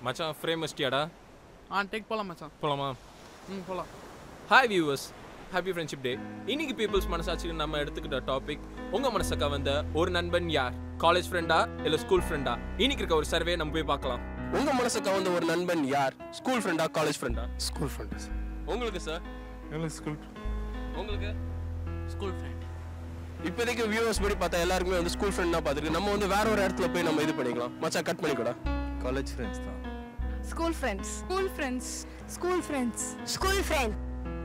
மச்சான் ஃப்ரேம் வச்சிட்டியாடா ஆ டேக் போகலாம் மச்சான் போலாமா ம் போகலாம் hi viewers happy friendship day இன்னைக்கு பீப்புள்ஸ் மனசாட்சிக்கு நம்ம எடுத்துக்கிட்ட டாபிக் உங்க மனசை கவர்ந்த ஒரு நண்பன் யார் காலேஜ் ஃப்ரெண்டா இல்ல ஸ்கூல் ஃப்ரெண்டா இன்னைக்கு இருக்க ஒரு சர்வே நம்ம போய் பார்க்கலாம் உங்க மனசை கவர்ந்த ஒரு நண்பன் யார் ஸ்கூல் ஃப்ரெண்டா காலேஜ் ஃப்ரெண்டா ஸ்கூல் ஃப்ரெண்ட்ஸ் உங்களுக்கு சார் எங்களுக்கு ஸ்கூல் உங்களுக்கு ஸ்கூல் ஃப்ரெண்ட் இப்போதைக்கு வியூவர்ஸ் படி பார்த்தா எல்லாருக்குமே வந்து ஸ்கூல் ஃப்ரெண்ட் தான் பார்த்துருக்கு நம்ம வந்து வேற ஒரு இடத்துல போய் நம்ம இது பண்ணிக்கலாம் மச்சான் கட் பண்ணிக்கூடா காலேஜ் ஃப்ரெண்ட்ஸ் தான் School friends. School friends. School friends. School friend.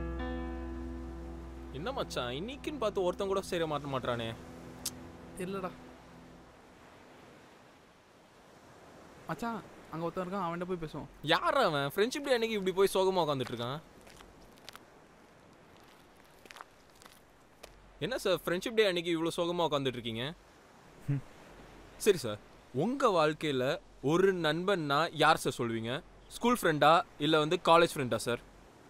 என்ன மச்சான் இன்னைக்குன்னு பார்த்து ஒருத்தன் கூட சேர மாட்ட மாட்டானே இல்லைடா மச்சான் அங்கே ஒருத்தன் இருக்கான் அவன்கிட்ட போய் பேசுவோம் யார் அவன் ஃப்ரெண்ட்ஷிப் டே அன்னைக்கு இப்படி போய் சோகமா உட்காந்துட்டு இருக்கான் என்ன சார் ஃப்ரெண்ட்ஷிப் டே அன்னைக்கு இவ்வளோ சோகமா உட்காந்துட்டு இருக்கீங்க சரி சார் உங்க வாழ்க்கையில ஒரு நண்பன்னா யார் சார் சொல்வீங்க ஸ்கூல் ஃப்ரெண்டா இல்லை வந்து காலேஜ் ஃப்ரெண்டா சார்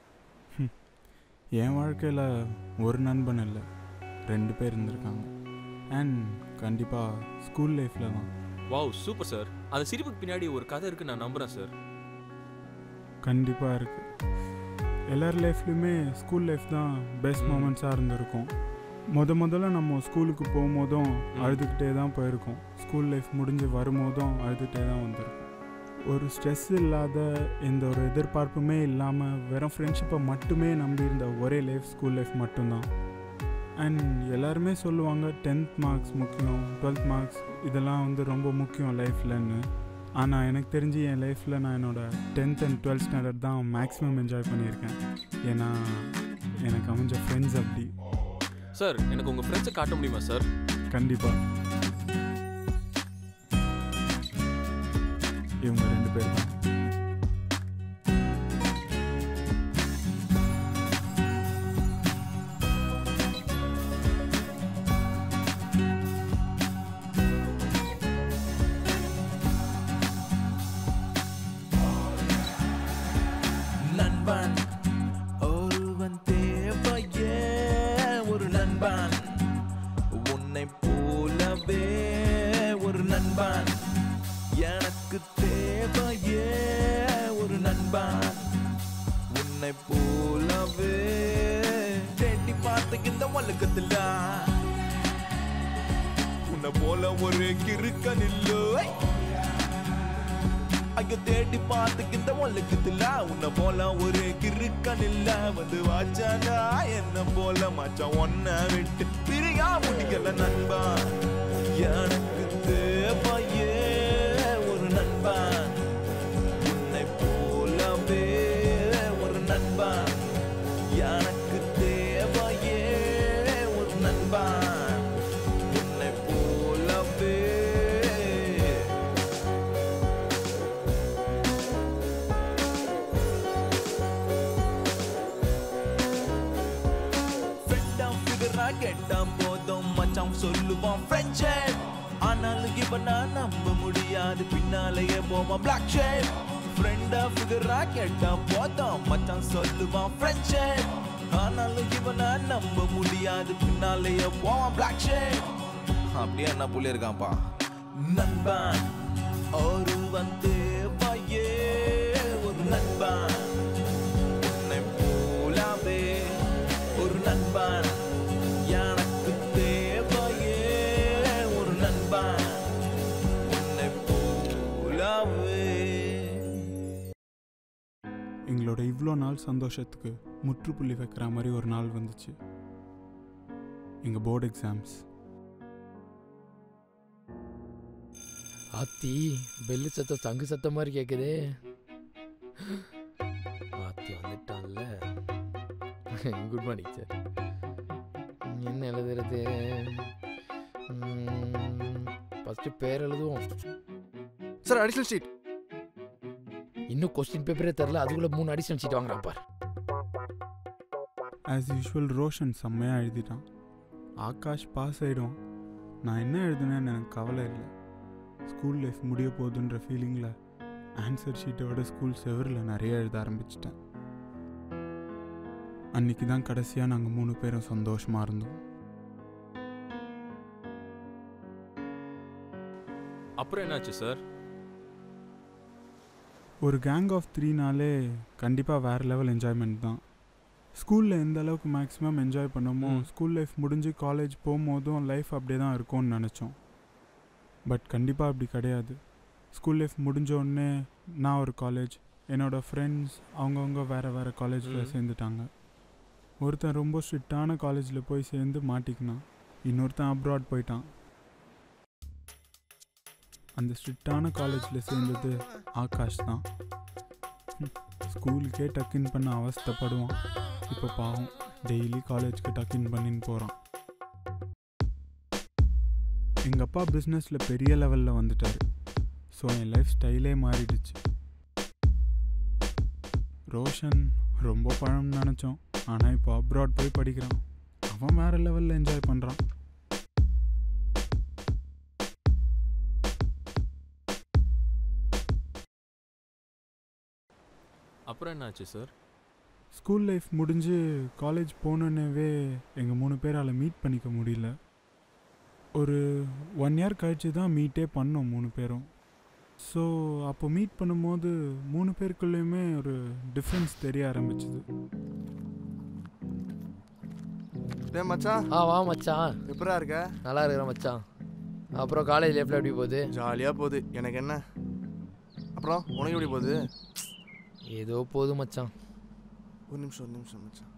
என் வாழ்க்கையில் ஒரு நண்பன் இல்லை ரெண்டு பேர் இருந்திருக்காங்க அண்ட் கண்டிப்பாக ஸ்கூல் லைஃப்பில் தான் வாவ் சூப்பர் சார் அந்த சிரிப்புக்கு பின்னாடி ஒரு கதை இருக்கு நான் நம்புறேன் சார் கண்டிப்பாக இருக்குது எல்லார் லைஃப்லையுமே ஸ்கூல் லைஃப் தான் பெஸ்ட் மூமெண்ட்ஸாக இருந்திருக்கும் முத முதல்ல நம்ம ஸ்கூலுக்கு போகும்போதும் அழுதுகிட்டே தான் போயிருக்கோம் ஸ்கூல் லைஃப் முடிஞ்சு வரும்போதும் அழுதுகிட்டே தான் வந்திருக்கோம் ஒரு ஸ்ட்ரெஸ் இல்லாத எந்த ஒரு எதிர்பார்ப்புமே இல்லாமல் வெறும் ஃப்ரெண்ட்ஷிப்பை மட்டுமே நம்பியிருந்த ஒரே லைஃப் ஸ்கூல் லைஃப் மட்டும்தான் அண்ட் எல்லாருமே சொல்லுவாங்க டென்த் மார்க்ஸ் முக்கியம் டுவெல்த் மார்க்ஸ் இதெல்லாம் வந்து ரொம்ப முக்கியம் லைஃப்லன்னு ஆனால் எனக்கு தெரிஞ்சு என் லைஃப்பில் நான் என்னோட டென்த் அண்ட் டுவெல்த் ஸ்டாண்டர்ட் தான் மேக்ஸிமம் என்ஜாய் பண்ணியிருக்கேன் ஏன்னா எனக்கு அமைஞ்ச ஃப்ரெண்ட்ஸ் அப்படி சார் எனக்கு உங்க ஃப்ரெண்ட்ஸை காட்ட முடியுமா சார் கண்டிப்பாக இவங்க ரெண்டு பேர் தான் நண்பன் ஒருவன் தேவையே ஒரு நண்பன் உன்னை போலவே ஒரு நண்பன் எனக்கு தேவையே ஒரு நண்பன் உன்னை போலவே தேடி பார்த்த இந்த உலகத்துல உன்னை போல ஒரு கிறுக்கன் இல்லை ஐயோ தேடி பார்த்துக்கின்ற உலகத்துல உன்னை போல ஒரு கிறுக்கன் இல்ல வந்து வாச்சாடா என்ன போல மச்சான் ஒன்ன விட்டு பிரியா முடிக்கல நண்பா எனக்கு தேவையே ஒரு நண்பா உன்னை போலவே ஒரு நண்பா எனக்கு தேவையே ஒரு நண்பா உன்னை போலவே ஃப்ரெண்டா ஃபிகரா கேட்டா போதும் மச்சான் சொல்லுவான் ஃப்ரெண்ட்ஷிப் ஆனாலும் இவனா நம்ப முடியாது பின்னாலேயே போவான் பிளாக் ஷேப் ஃப்ரெண்டா ஃபிகரா கேட்டா போதும் மச்சான் சொல்லுவான் ஃப்ரெண்ட்ஷிப் ஆனாலும் இவனா நம்ப முடியாது பின்னாலேயே போவான் பிளாக் ஷேப் அப்படியே என்ன புள்ளி இருக்கான்ப்பா நண்பன் ஒருவன் தேவையே ஒரு நண்பன் உன்னை போலவே ஒரு நண்பன் எனக்கு தேவையே ஒரு நண்பன் உன்னை போலவே எங்களோட இவ்வளோ நாள் சந்தோஷத்துக்கு முற்றுப்புள்ளி வைக்கிற மாதிரி ஒரு நாள் வந்துச்சு எங்கள் போர்டு எக்ஸாம்ஸ் ஆத்தி பெல்லு சத்தம் சங்கு சத்தம் மாதிரி கேக்குதே ஆத்தி வந்துட்டான்ல குட் மார்னிங் சார் என்ன எழுதுறது ஃபஸ்ட்டு பேர் எழுதுவோம் சார் அடிஷனல் ஷீட் இன்னும் கொஸ்டின் பேப்பரே தெரில அதுக்குள்ள மூணு அடிஷனல் சீட் வாங்குறான் பார் ஆஸ் யூஷுவல் ரோஷன் செம்மையாக எழுதிட்டான் ஆகாஷ் பாஸ் ஆயிடும் நான் என்ன எழுதுனேன்னு எனக்கு கவலை இல்லை ஸ்கூல் லைஃப் முடிய போகுதுன்ற ஃபீலிங்கில் ஆன்சர் ஷீட்டை விட ஸ்கூல் செவரில் நிறைய எழுத ஆரம்பிச்சிட்டேன் அன்னைக்கு தான் கடைசியாக நாங்கள் மூணு பேரும் சந்தோஷமாக இருந்தோம் அப்புறம் என்னாச்சு சார் ஒரு கேங் ஆஃப் த்ரீனாலே கண்டிப்பாக வேறு லெவல் என்ஜாய்மெண்ட் தான் ஸ்கூலில் எந்த அளவுக்கு மேக்ஸிமம் என்ஜாய் பண்ணோமோ ம். ஸ்கூல் லைஃப் முடிஞ்சு காலேஜ் போகும்போதும் லைஃப் அப்படியே தான் இருக்கும்னு நினச்சோம் பட் கண்டிப்பாக அப்படி கிடையாது ஸ்கூல் லைஃப் முடிஞ்ச உடனே நான் ஒரு காலேஜ் என்னோடய ஃப்ரெண்ட்ஸ் அவங்கவுங்க வேறு வேறு காலேஜில் ம். சேர்ந்துட்டாங்க ஒருத்தன் ரொம்ப ஸ்ட்ரிக்டான காலேஜில் போய் சேர்ந்து மாட்டிக்கினான் இன்னொருத்தன் அப்ராட் போயிட்டான் அந்த ஸ்ட்ரிக்டான காலேஜில் சேர்ந்தது ஆகாஷ் தான் ம், ஸ்கூலுக்கே டக்கின் பண்ண அவஸ்தைப்படுவான் இப்போ பாவம் டெய்லி காலேஜ்க்கு டக்கின் பண்ணின்னு போகிறான் எங்கள் அப்பா பிஸ்னஸில் பெரிய லெவலில் வந்துட்டார் ஸோ என் லைஃப் ஸ்டைலே மாறிடுச்சு ரோஷன் ரொம்ப பழம்னு நினச்சோம் ஆனால் இப்போ அப்ராட் போய் படிக்கிறான் அவன் வேறு லெவலில் என்ஜாய் பண்ணுறான் அப்புறம் என்னாச்சு சார் ஸ்கூல் லைஃப் முடிஞ்சு காலேஜ் போனோன்னே எங்கள் மூணு பேரால் மீட் பண்ணிக்க முடியல ஒரு ஒன் இயர் கழிச்சு தான் மீட்டே பண்ணோம் மூணு பேரும் ஸோ அப்போ மீட் பண்ணும்போது மூணு பேருக்குள்ளேயுமே ஒரு டிஃப்ரென்ஸ் தெரிய ஆரம்பிச்சுது டேய் மச்சான் ஆ வா மச்சான் எப்படா இருக்க நல்லா இருக்கிறேன் மச்சான் அப்புறம் காலேஜ் லைஃப்ல எப்படி போகுது ஜாலியாக போகுது எனக்கு என்ன அப்புறம் உனக்கு எப்படி போகுது ஏதோ போகுது மச்சான் ஒரு நிமிஷம் ஒரு நிமிஷம் மச்சான்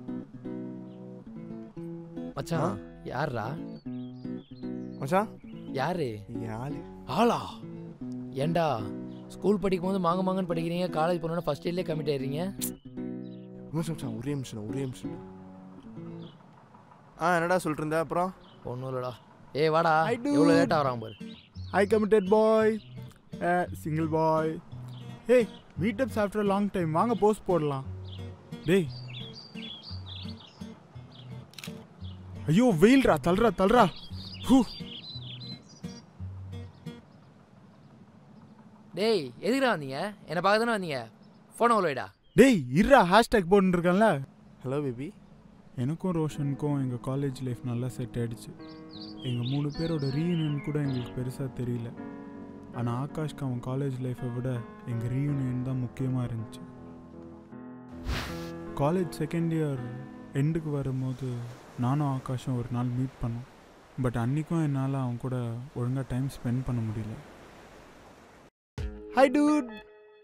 மச்சான் யார்ரா மச்சான் யாரு யாரு ஆளா ஏன்டா ஸ்கூல் படிக்கும் போது மாங்க மாங்கன்னு படிக்கிறீங்க காலேஜ் போனோன்னா ஃபர்ஸ்ட் இயர்லேயே கமிட் ஆயிடுறீங்க ஒரு நிமிஷம் மச்சான் ஒரே நிமிஷம் ஒரே நிமிஷம் ஆ என்னடா சொல்லிட்டு இருந்த அப்புறம் ஒன்றும் இல்லைடா ஏய் வாடா I do. எவ்வளோ லேட்டாக வரான் பாரு I committed boy single boy hey meetups after long time வாங்க போஸ்ட் போடலாம் டேய் ஐயோ வெயில்ரா தள்ளுறா தள்ளுறா ஹூ டேய் எதுக்குடா வந்தீங்க என்னை பார்க்க தானே வந்தீங்க ஃபோனை உள்ள டேய் இருடா ஹேஷ்டேக் போட்டுருக்கேன்ல ஹலோ பேபி எனக்கும் ரோஷனுக்கும் எங்கள் காலேஜ் லைஃப் நல்லா செட் ஆயிடுச்சு எங்கள் மூணு பேரோட ரீயூனியன் கூட எங்களுக்கு பெருசாக தெரியல ஆனால் ஆகாஷ்க்கு அவன் காலேஜ் லைஃப்பை விட எங்கள் ரீயூனியன் தான் முக்கியமாக இருந்துச்சு காலேஜ் செகண்ட் இயர் எண்டுக்கு வரும்போது நானும் ஆகாஷும் ஒரு நாள் மீட் பண்ணோம் பட் அன்றைக்கும் என்னால் அவன் கூட ஒழுங்காக டைம் ஸ்பெண்ட் பண்ண முடியல ஹை டூட்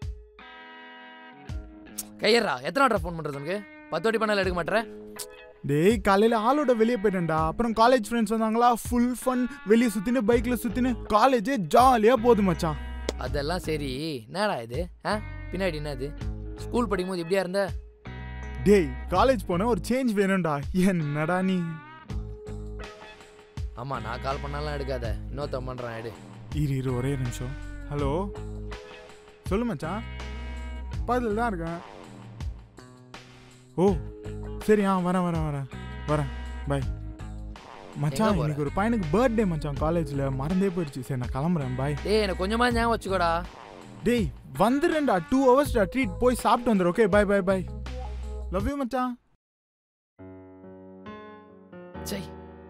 கையறா எத்தனை வாட்டர் ஃபோன் பண்ணுறது உனக்கு பத்து வாட்டி பண்ணாலும் எடுக்க மாட்டேற டேய் காலையில் ஆளோட வெளியே போயிட்டேன்டா அப்புறம் காலேஜ் ஃப்ரெண்ட்ஸ் வந்தாங்களா ஃபுல் ஃபன் வெளியே சுற்றின்னு பைக்கில் சுற்றின்னு காலேஜே ஜாலியாக போகுது மச்சான் அதெல்லாம் சரி என்னடா இது ஆ பின்னாடி என்னது ஸ்கூல் படிக்கும்போது எப்படியா இருந்த டேய் காலேஜ் போன ஒரு சேஞ்ச் வேணும்டா என்னடா நீ ஆமாம் நான் கால் பண்ணாலாம் எடுக்காத இன்னொருத்தன் பண்ணுறான் எடு இரு இரு ஒரே நிமிஷம் ஹலோ சொல்லு மச்சான் பதில் தான் இருக்கேன் ஓ சரி ஆ வரேன் வரேன் வரேன் வரேன் பை மச்சான் எங்க போற? இன்னைக்கு ஒரு பையனுக்கு பர்த்டே மச்சான் காலேஜில் மறந்தே போயிடுச்சு சரி நான் கிளம்புறேன் பாய் டேய் எனக்கு கொஞ்சமாக ஞாபகம் வச்சுக்கோடா டேய் வந்துடுறேன்டா டூ ஹவர்ஸ்டா ட்ரீட் போய் சாப்பிட்டு வந்துடு okay bye bye bye love you மச்சான் சை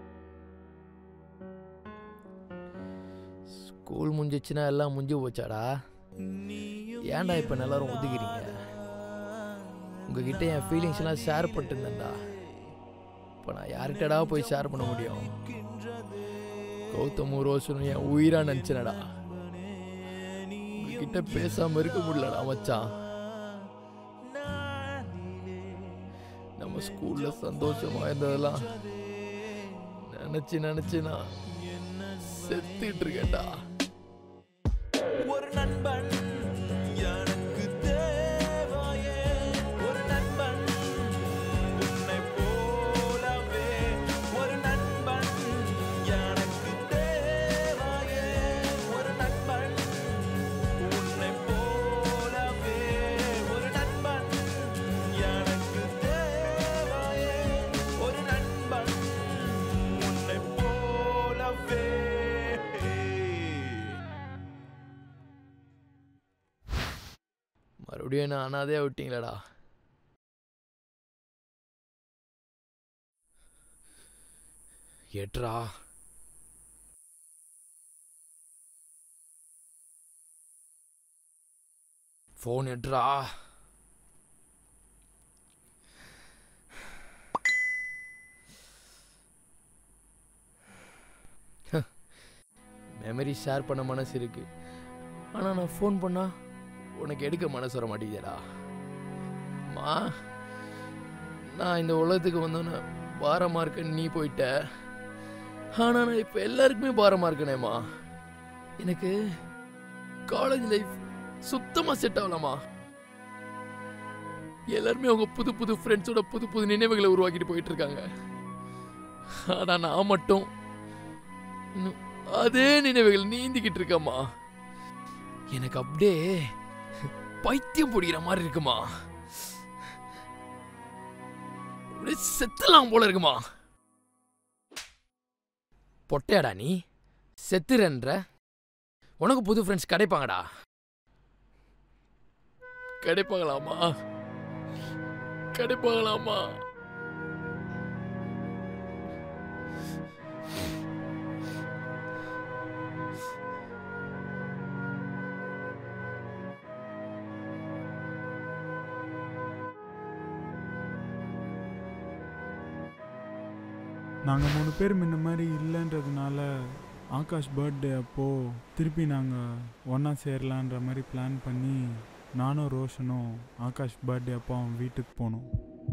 ஸ்கூல் முடிஞ்சிச்சுன்னா எல்லாம் முடிஞ்சு போச்சாடா ஏன்டா இப்போ எல்லாரும் ஒதுக்கிறீங்க உங்ககிட்ட என் ஃபீலிங்ஸ் எல்லாம் ஷேர் பண்ணிருந்தேன்டா இப்போ நான் யார்கிட்டடா போய் ஷேர் பண்ண முடியும் கௌதம் ரோஷனும் என் உயிரா நினச்சினடா உங்ககிட்ட பேசாம இருக்க முடியலடா மச்சான் நம்ம ஸ்கூல்ல சந்தோஷமா இருந்ததெல்லாம் நினைச்சு நினைச்சு நான் செத்துட்டு இருக்கேன்டா ஒரு நண்பன் எனக்கு தேவையே ஒரு நண்பன் உன்னை போலவே ஒரு நண்பன் எனக்கு தேவையே ஒரு நண்பன் உன்னை போலவே ஒரு நண்பன் எனக்கு தேவையே ஒரு நண்பன் உன்னை போலவே மறுபடியும் என்ன அனாதையா விட்டீங்களடா எட்ரா ஃபோன் எடுறா மெமரி ஷேர் பண்ண மனசு இருக்கு ஆனால் நான் ஃபோன் பண்ணா உனக்கு எடுக்க மனசு வர மாட்டேங்குதேடா மா நான் இந்த உலகத்துக்கு வந்தோன்னே பாரமாக இருக்கேன்னு நீ போயிட்ட ஆனால் நான் இப்போ எல்லாருக்குமே பாரமாக இருக்கனேம்மா எனக்கு காலேஜ் லைஃப் சுத்தமாக செட் ஆகலாமா எல்லாருமே அவங்க புது புது ஃப்ரெண்ட்ஸோட புது புது நினைவுகளை உருவாக்கிட்டு போயிட்டு இருக்காங்க ஆனால் நான் மட்டும் இன்னும் அதே நினைவுகள் நீந்திக்கிட்டு இருக்கேம்மா எனக்கு அப்படியே பைத்தியம் பிடிக்கிற மாதிரி இருக்குமா அப்படியே செத்துலாம் போல இருக்குமா பொட்டையாடா நீ செத்துறன்ற உனக்கு புது ஃப்ரெண்ட்ஸ் கிடைப்பாங்கடா கிடைப்பாங்களாமா கிடைப்பாங்களாமா நாங்கள் மூணு பேர் முன்ன மாதிரி இல்லைன்றதுனால ஆகாஷ் பர்த்டே அப்போது திருப்பி நாங்கள் ஒன்றா சேரலான்ற மாதிரி பிளான் பண்ணி நானும் ரோஷனும் ஆகாஷ் பர்த்டே அப்போ அவன் வீட்டுக்கு போனோம்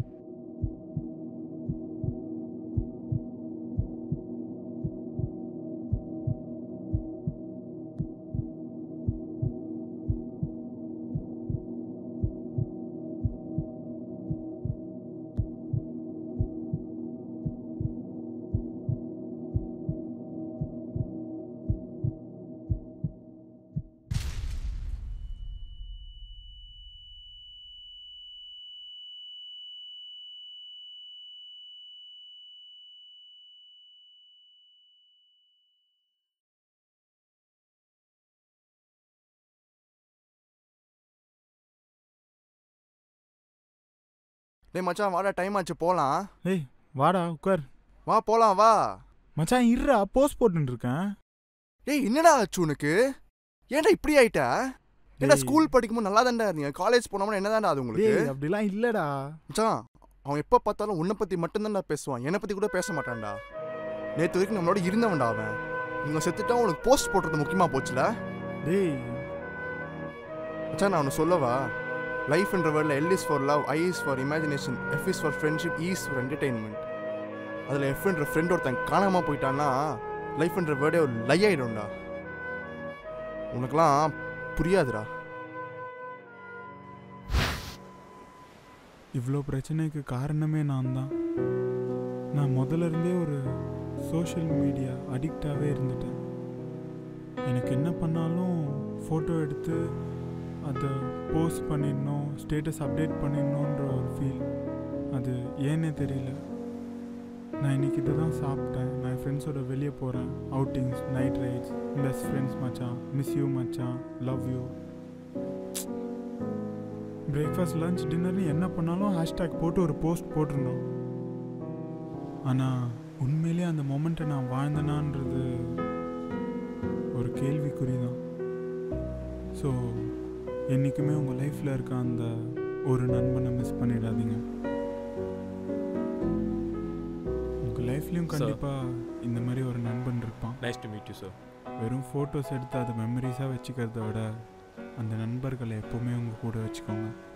டேய் மச்சான் வாடா டைம் ஆச்சு போலாம் ஏய் வாடா உட்கார் வா போலாம் வா மச்சான் இருடா போஸ்ட் போட்டுருக்கேன் டேய் என்னடா ஆச்சு உனக்கு ஏன்டா இப்படி ஆயிட்ட ஏன்டா டேய். ஸ்கூல் படிக்கும்போது நல்லா தான்டா இருந்தீங்க காலேஜ் போனோம்னா என்னதான்டா அது உங்களுக்கு டேய் அப்படிலாம் இல்லைடா மச்சான் அவன் எப்போ பார்த்தாலும் உன்னை பற்றி மட்டும்தான்டா பேசுவான் என்னை பற்றி கூட பேச மாட்டான்டா நேற்று வரைக்கும் நம்மளோட இருந்தவன்டா அவன் நீங்கள் செத்துட்டா உனக்கு போஸ்ட் போடுறது முக்கியமாக போச்சுல டேய் மச்சான் நான் ஒன்று சொல்லவா லைஃப்ன்ற வேர்டில் L is for love I is for imagination F is for friendship is for entertainment அதில் எஃப்ன்ற ஃப்ரெண்ட் ஒருத்தன் காணாமல் போயிட்டான்னா லைஃப்ன்ற வேர்டே ஒரு லை ஆகிடும்டா உனக்கெல்லாம் புரியாதுடா இவ்வளோ பிரச்சனைக்கு காரணமே நான் தான் நான் முதல்ல இருந்தே ஒரு சோஷியல் மீடியா அடிக்டாகவே இருந்துட்டேன் எனக்கு என்ன பண்ணாலும் ஃபோட்டோ எடுத்து அதை போஸ்ட் பண்ணிடணும் ஸ்டேட்டஸ் அப்டேட் பண்ணிடணுன்ற ஒரு ஃபீல் அது ஏன்னே தெரியல நான் இன்னைக்கு இதை தான் சாப்பிட்டேன் நான் என் ஃப்ரெண்ட்ஸோட வெளியே போகிறேன் outings night rides best friends மச்சான் மிஸ் யூ மச்சான் லவ் யூ பிரேக்ஃபாஸ்ட் லஞ்ச் டின்னர்னு என்ன பண்ணாலும் ஹேஷ்டேக் போட்டு ஒரு போஸ்ட் போட்டிருந்தோம் ஆனால் உண்மையிலேயே அந்த மொமெண்ட்டை நான் வாழ்ந்தனான்றது ஒரு கேள்விக்குறி தான் ஸோ என்றைக்குமே உங்கள் லைஃப்பில் இருக்க அந்த ஒரு நண்பனை மிஸ் பண்ணிடாதீங்க உங்கள் லைஃப்லேயும் Sir. கண்டிப்பாக இந்த மாதிரி ஒரு நண்பன் இருப்பான் nice to meet you sir வெறும் ஃபோட்டோஸ் எடுத்து அதை மெமரிஸாக வச்சுக்கிறத விட அந்த நண்பர்களை எப்போவுமே உங்கள் கூட வச்சுக்கோங்க